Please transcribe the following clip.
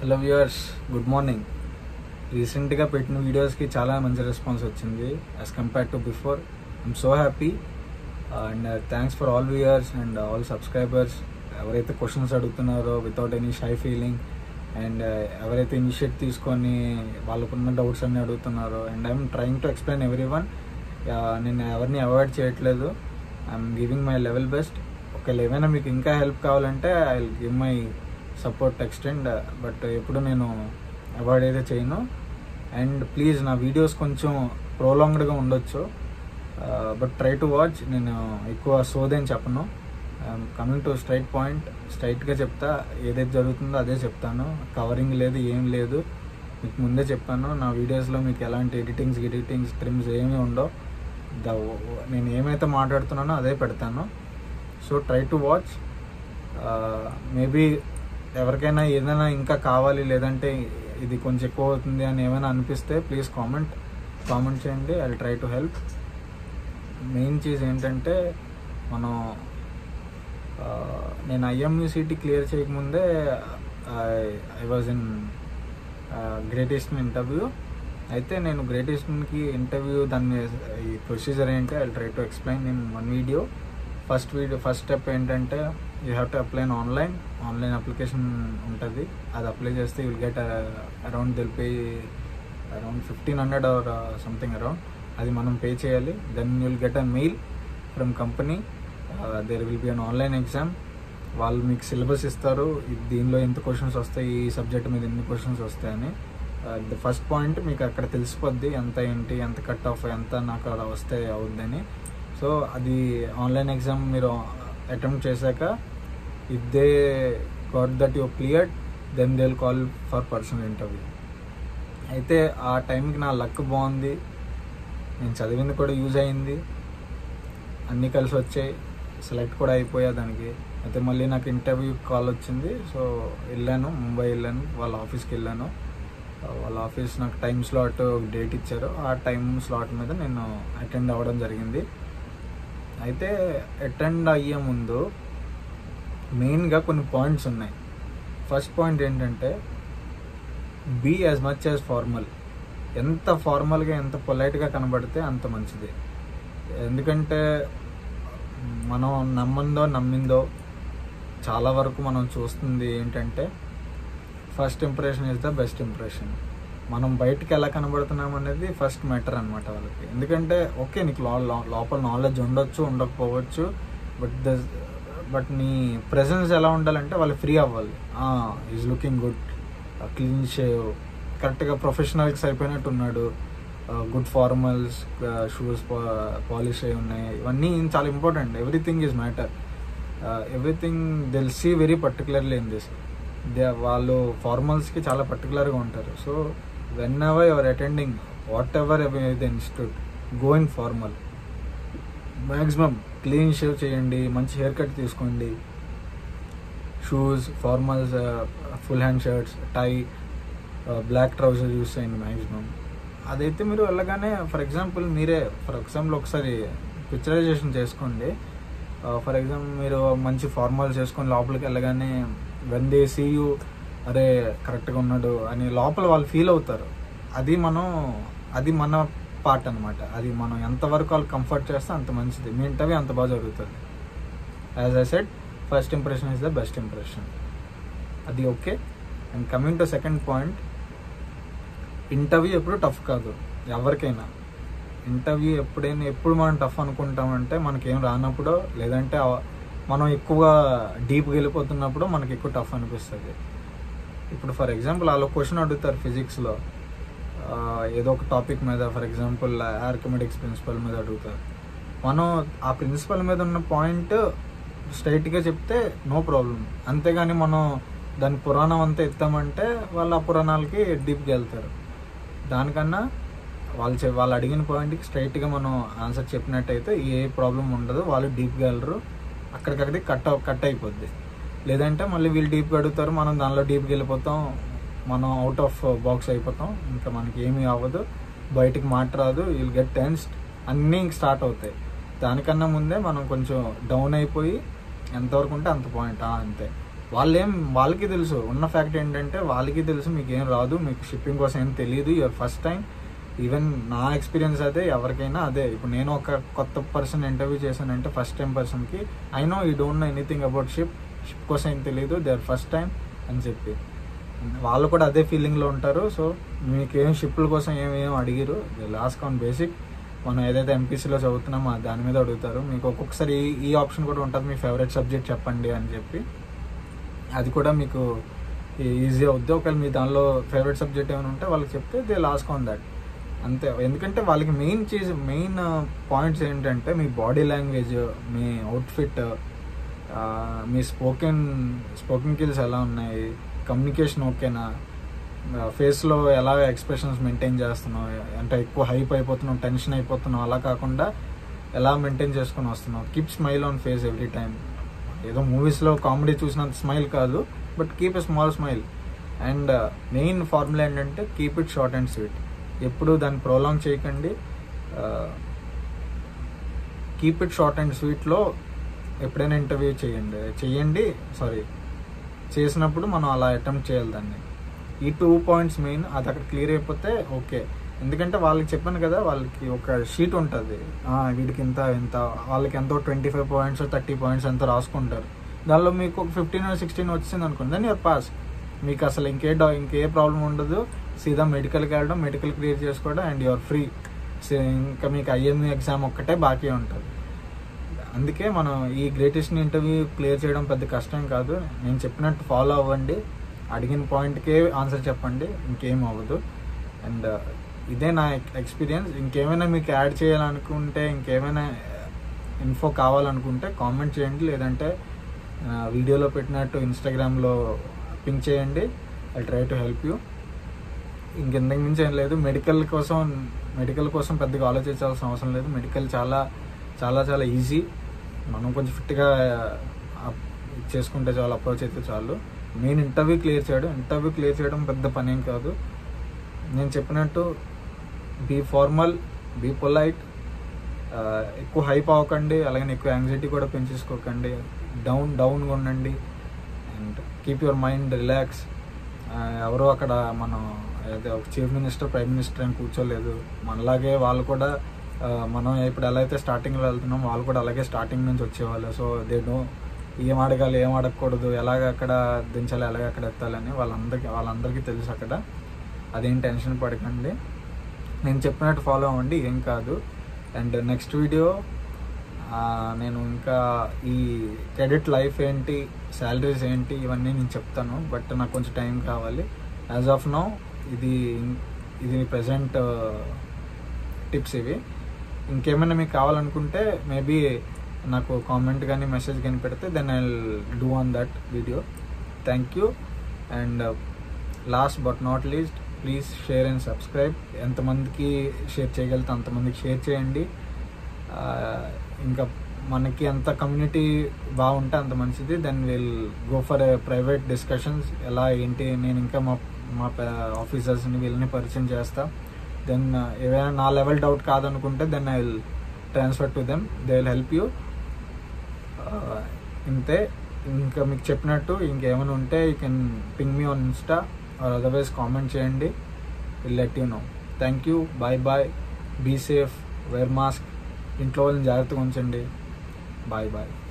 hello viewers good morning రీసెంట్గా పెట్టిన వీడియోస్కి చాలా మంచి రెస్పాన్స్ వచ్చింది as compared to before I'm so happy and thanks for all viewers and all subscribers ఎవరైతే క్వశ్చన్స్ అడుగుతున్నారో without any shy feeling and ఎవరైతే ఇనిషియేట్ తీసుకొని వాళ్ళకున్న డౌట్స్ అన్ని అడుగుతున్నారో and I'm trying to explain every one నేను ఎవరిని అవాయిడ్ చేయట్లేదు I'm giving my level best ఒకవేళ ఏమైనా మీకు ఇంకా హెల్ప్ కావాలంటే I will give my support extend but ఎప్పుడు నేను అవాయిడ్ అయితే చేయను అండ్ ప్లీజ్ నా వీడియోస్ కొంచెం ప్రోలాంగ్డ్గా ఉండొచ్చు బట్ ట్రై టు వాచ్ నేను ఎక్కువ సోదేని చెప్పను కమింగ్ టు స్ట్రైట్ పాయింట్ స్ట్రైట్గా చెప్తా ఏదైతే జరుగుతుందో అదే చెప్తాను కవరింగ్ లేదు ఏం లేదు మీకు ముందే చెప్పాను నా వీడియోస్లో మీకు ఎలాంటి ఎడిటింగ్స్ ఎడిటింగ్స్ ట్రిమ్స్ ఏమీ ఉండవు ద నేను ఏమైతే మాట్లాడుతున్నానో అదే పెడతాను so try to watch maybe ఎవరికైనా ఏదైనా ఇంకా కావాలి లేదంటే ఇది కొంచెం ఎక్కువ అవుతుంది అని ఏమైనా అనిపిస్తే ప్లీజ్ కామెంట్ కామెంట్ చేయండి I try to help main చీజ్ ఏంటంటే మనం ఆ, నేను ఐఎంయూసిటీ క్లియర్ చేయకముందే I was in Great Eastern interview అయితే నేను గ్రేట్ ఈస్టర్న్కి ఇంటర్వ్యూ దాన్ని ఈ ప్రొసీజర్ ఏంటి I try to explain in one video first video first step ఏంటంటే you have to apply online online application ఉంటుంది అది అప్లై చేస్తే విల్ గెట్ అరౌండ్ దిల్ pay around fifteen hundred or something around అది మనం పే చేయాలి then will get a mail from company there will be an online exam వాళ్ళు మీకు syllabus ఇస్తారు ఇది- దీనిలో ఎంత క్వశ్చన్స్ వస్తాయి ఈ సబ్జెక్ట్ మీద ఎన్ని క్వశ్చన్స్ వస్తాయని ద ఫస్ట్ పాయింట్ మీకు అక్కడ తెలిసిపోద్ది ఎంత ఏంటి ఎంత కట్ ఆఫ్ ఎంత నాకు అలా వస్తే అవుద్దని సో అది ఆన్లైన్ ఎగ్జామ్ మీరు అటెంప్ట్ చేశాక if they got that you cleared then they will call for personal interview అయితే ఆ టైంకి నా లక్ బాగుంది నేను చదివింది కూడా యూజ్ అయింది అన్నీ కలిసి వచ్చాయి సెలెక్ట్ కూడా అయిపోయా దానికి అయితే మళ్ళీ నాకు ఇంటర్వ్యూ కాల్ వచ్చింది సో వెళ్ళాను ముంబై వెళ్ళాను వాళ్ళ ఆఫీస్కి వెళ్ళాను ఆ, వాళ్ళ ఆఫీస్ నాకు టైం స్లాట్ డేట్ ఇచ్చారు ఆ టైం స్లాట్ మీద నేను అటెండ్ అవ్వడం జరిగింది అయితే అటెండ్ అయ్యే ముందు మెయిన్గా కొన్ని పాయింట్స్ ఉన్నాయి ఫస్ట్ పాయింట్ ఏంటంటే be as much as formal ఎంత ఫార్మల్గా ఎంత పొలైట్గా కనబడితే అంత మంచిది ఎందుకంటే మనం నమ్మందో నమ్మిందో చాలా వరకు మనం చూస్తుంది ఏంటంటే first impression is the best impression మనం బయటికి ఎలా కనబడుతున్నాం అనేది ఫస్ట్ మ్యాటర్ అనమాట వాళ్ళకి ఎందుకంటే ఓకే నీకు లో- లో- లోపల నాలెడ్జ్ ఉండొచ్చు ఉండకపోవచ్చు బట్ ద బట్ నీ ప్రెసెన్స్ ఎలా ఉండాలంటే వాళ్ళు ఫ్రీ అవ్వాలి is looking good clean shave కరెక్ట్గా ప్రొఫెషనల్కి సరిపోయినట్టు ఉన్నాడు గుడ్ ఫార్మల్స్ షూస్ పాలిష్ అయి ఉన్నాయి ఇవన్నీ చాలా important everything is matter everything they'll see very particularly in this they వాళ్ళు ఫార్మల్స్కి చాలా పర్టికులర్గా ఉంటారు so whenever your attending whatever the institute going formal maximum clean shave చేయండి మంచి హెయిర్ కట్ తీసుకోండి shoes formals full hand shirts tie black trouser use చేయండి maximum అదైతే మీరు వెళ్ళగానే ఫర్ ఎగ్జాంపుల్ మీరే ఫర్ ఎగ్జాంపుల్ ఒకసారి పిక్చరైజేషన్ చేసుకోండి ఫర్ ఎగ్జాంపుల్ మీరు మంచి ఫార్మల్స్ చేసుకొని లోపలికి వెళ్ళగానే వెన్ దే సీ యూ అరే కరెక్ట్గా ఉన్నాడు అని లోపల వాళ్ళు ఫీల్ అవుతారు అది మనం అది మన పార్ట్ అనమాట అది మనం ఎంతవరకు వాళ్ళు కంఫర్ట్ చేస్తే అంత మంచిది మీ ఇంటర్వ్యూ అంత బాగా జరుగుతుంది as I said first impression is the best impression అది okay and coming to second point interview ఎప్పుడు టఫ్ కాదు ఎవరికైనా ఇంటర్వ్యూ ఎప్పుడైనా ఎప్పుడు మనం టఫ్ అనుకుంటామంటే మనకేం రానప్పుడు లేదంటే ఆ- మనం ఎక్కువగా డీప్గా వెళ్ళిపోతున్నప్పుడు మనకి ఎక్కువ టఫ్ అనిపిస్తుంది ఇప్పుడు ఫర్ ఎగ్జాంపుల్ వాళ్ళు క్వశ్చన్ అడుగుతారు ఫిజిక్స్లో ఏదో ఒక టాపిక్ మీద ఫర్ ఎగ్జాంపుల్ ఆర్కిమెటిక్స్ ప్రిన్సిపల్ మీద అడుగుతారు మనం ఆ ప్రిన్సిపల్ మీద ఉన్న పాయింట్ స్ట్రైట్గా చెప్తే నో ప్రాబ్లం అంతేగాని మనం దాని పురాణం అంతా ఎత్తామంటే వాళ్ళు ఆ పురాణాలకి డీప్గా వెళ్తారు దానికన్నా వాళ్ళు చె- వాళ్ళు అడిగిన పాయింట్కి స్ట్రైట్గా మనం ఆన్సర్ చెప్పినట్టయితే ఏ ప్రాబ్లం ఉండదు వాళ్ళు డీప్గా వెళ్ళరు అక్కడికక్కడికి కట్ అవ్- కట్ అయిపోద్ది లేదంటే మళ్ళీ వీళ్ళు డీప్గా అడుగుతారు మనం దానిలో డీప్గా వెళ్ళిపోతాం మనం అవుట్ ఆఫ్ బాక్స్ అయిపోతాం ఇంకా మనకి ఏమీ అవ్వదు బయటికి మాట రాదు విల్ గెట్ టెన్స్డ్ అన్నీ ఇంక స్టార్ట్ అవుతాయి దానికన్నా ముందే మనం కొంచెం డౌన్ అయిపోయి ఎంతవరకు ఉంటే అంత పాయింట్ అంతే వాళ్ళేం వాళ్ళకి తెలుసు ఉన్న ఫ్యాక్ట్ ఏంటంటే వాళ్ళకి తెలుసు మీకు ఏం రాదు మీకు షిప్పింగ్ కోసం ఏం తెలియదు యువర్ ఫస్ట్ టైం ఈవెన్ నా ఎక్స్పీరియన్స్ అదే ఎవరికైనా అదే ఇప్పుడు నేను ఒక కొత్త పర్సన్ ఇంటర్వ్యూ చేశానంటే ఫస్ట్ టైం పర్సన్కి I know you don't know anything about ship ship కోసం ఏం తెలియదు దే ఆర్ ఫస్ట్ టైం అని చెప్పి వాళ్ళు కూడా అదే ఫీలింగ్లో ఉంటారు సో మీకు ఏం షిప్ల కోసం ఏమేం అడిగిరు లాస్ట్ ఆన్ బేసిక్ మనం ఏదైతే ఎంపీసీలో చదువుతున్నామో ఆ దాని మీద అడుగుతారు మీకు ఒక్కొక్కసారి ఈ- ఈ ఆప్షన్ కూడా ఉంటుంది మీ ఫేవరెట్ సబ్జెక్ట్ చెప్పండి అని చెప్పి అది కూడా మీకు ఈజీ అవుద్ది ఒకవేళ మీ దానిలో ఫేవరెట్ సబ్జెక్ట్ ఏమైనా ఉంటే వాళ్ళకి చెప్తే దే లాస్ట్ ఆన్ దట్ అంతే ఎందుకంటే వాళ్ళకి మెయిన్ చీజ్ మెయిన్ పాయింట్స్ ఏంటంటే మీ బాడీ లాంగ్వేజ్ మీ అవుట్ఫిట్ మీ స్పోకెన్ స్పోకెన్ స్కిల్స్ ఎలా ఉన్నాయి కమ్యూనికేషన్ ఓకేనా ఫేస్లో ఎలా ఎక్స్ప్రెషన్స్ మెయింటైన్ చేస్తున్నావు అంటే ఎక్కువ హైప్ అయిపోతున్నావు టెన్షన్ అయిపోతున్నావు అలా కాకుండా ఎలా మెయింటైన్ చేసుకొని వస్తున్నావు keep smile on face every time ఏదో మూవీస్లో కామెడీ చూసినంత స్మైల్ కాదు but keep a small smile and main formula ఏంటంటే keep it short and sweet ఎప్పుడు దాన్ని ప్రొలాంగ్ చేయకండి కీప్ ఇట్ షార్ట్ అండ్ స్వీట్లో ఎప్పుడైనా ఇంటర్వ్యూ చేయండి చేయండి సారీ చేసినప్పుడు మనం అలా అటెంప్ట్ చేయాలి దాన్ని ఈ టూ పాయింట్స్ మెయిన్ అది అక్కడ క్లియర్ అయిపోతే ఓకే ఎందుకంటే వాళ్ళకి చెప్పాను కదా వాళ్ళకి ఒక షీట్ ఉంటుంది వీడికి ఇంత ఇంత వాళ్ళకి ఎంతో twenty five points thirty points ఎంతో రాసుకుంటారు దానిలో మీకు ఒక ఫిఫ్టీన్ సిక్స్టీన్ వచ్చింది అనుకోండి దాన్ని యూర్ పాస్ మీకు అసలు ఇంకే డా ఇంకే ప్రాబ్లం ఉండదు సీదా మెడికల్కి వెళ్ళడం మెడికల్ క్లియర్ చేసుకోవడం అండ్ యువర్ ఫ్రీ ఇంకా మీకు ఐఎంఈ ఎగ్జామ్ ఒక్కటే బాకీ ఉంటుంది అందుకే మనం ఈ గ్రేటెస్ట్ ఇంటర్వ్యూ క్లియర్ చేయడం పెద్ద కష్టం కాదు నేను చెప్పినట్టు ఫాలో అవ్వండి అడిగిన పాయింట్కే ఆన్సర్ చెప్పండి ఇంకేం అవ్వదు అండ్ ఇదే నా ఎక్స్పీరియన్స్ ఇంకేమైనా మీకు యాడ్ చేయాలనుకుంటే ఇంకేమైనా ఇన్ఫో కావాలనుకుంటే కామెంట్ చేయండి లేదంటే ఆ, వీడియోలో పెట్టినట్టు ఇన్స్టాగ్రామ్లో పింక్ చేయండి I try to help you ఇంకెంతకు మించి ఏం లేదు మెడికల్ కోసం మెడికల్ కోసం పెద్దగా ఆలోచించాల్సిన అవసరం లేదు మెడికల్ చాలా చాలా చాలా ఈజీ మనం కొంచెం ఫిట్గా చేసుకుంటే చాలు అప్రోచ్ అయితే చాలు మెయిన్ ఇంటర్వ్యూ క్లియర్ చేయడం ఇంటర్వ్యూ క్లియర్ చేయడం పెద్ద పని ఏం కాదు నేను చెప్పినట్టు బీ ఫార్మల్ బీ పొలైట్ ఎక్కువ హైప్ అవ్వకండి అలాగే ఎక్కువ యాంగ్జైటీ కూడా పెంచేసుకోకండి డౌన్ డౌన్గా ఉండండి and keep your mind relax ఎవరో అక్కడ మనం అదే ఒక చీఫ్ మినిస్టర్ ప్రైమ్ మినిస్టర్ అని కూర్చోలేదు మనలాగే వాళ్ళు కూడా ఆ, మనం ఇప్పుడు ఎలా అయితే స్టార్టింగ్లో వెళ్తున్నాం వాళ్ళు కూడా అలాగే స్టార్టింగ్ నుంచి వచ్చేవాళ్ళు సో దే నో ఏం అడగాలి ఏం అడగకూడదు ఎలాగ అక్కడ దించాలి ఎలాగ అక్కడ ఎత్తాలని వాళ్ళందరికీ వాళ్ళందరికీ తెలుసు అక్కడ అదేం టెన్షన్ పడకండి నేను చెప్పినట్టు ఫాలో అవ్వండి ఏం కాదు అండ్ నెక్స్ట్ వీడియో నేను ఇంకా ఈ క్రెడిట్ లైఫ్ ఏంటి శాలరీస్ ఏంటి ఇవన్నీ నేను చెప్తాను బట్ నాకు కొంచెం టైం కావాలి యాజ్ ఆఫ్ నౌ ఇది ఇది ప్రజెంట్ టిప్స్ ఇవి ఇంకేమైనా మీకు కావాలనుకుంటే మేబీ నాకు కామెంట్ కానీ మెసేజ్ కానీ పెడితే then I do on that video thank you and last but not least please share and subscribe ఎంతమందికి షేర్ చేయగలిగితే అంతమందికి షేర్ చేయండి ఆ, ఇంకా మనకి ఎంత కమ్యూనిటీ బాగుంటే అంత మంచిది then will go for private discussions ఎలా ఏంటి నేను ఇంకా మా మా ఆఫీసర్స్ని వీళ్ళని పరిచయం చేస్తా దెన్ ఏవైనా నా లెవెల్ డౌట్ కాదనుకుంటే then I will transfer to them they will help you ఇంతే ఇంకా మీకు చెప్పినట్టు ఇంకేమైనా ఉంటే you can ping me on insta or otherwise comment చేయండి will let you know thank you bye bye be safe wear mask ఇంట్లో వాళ్ళని జాగ్రత్తగా ఉంచండి బాయ్ బాయ్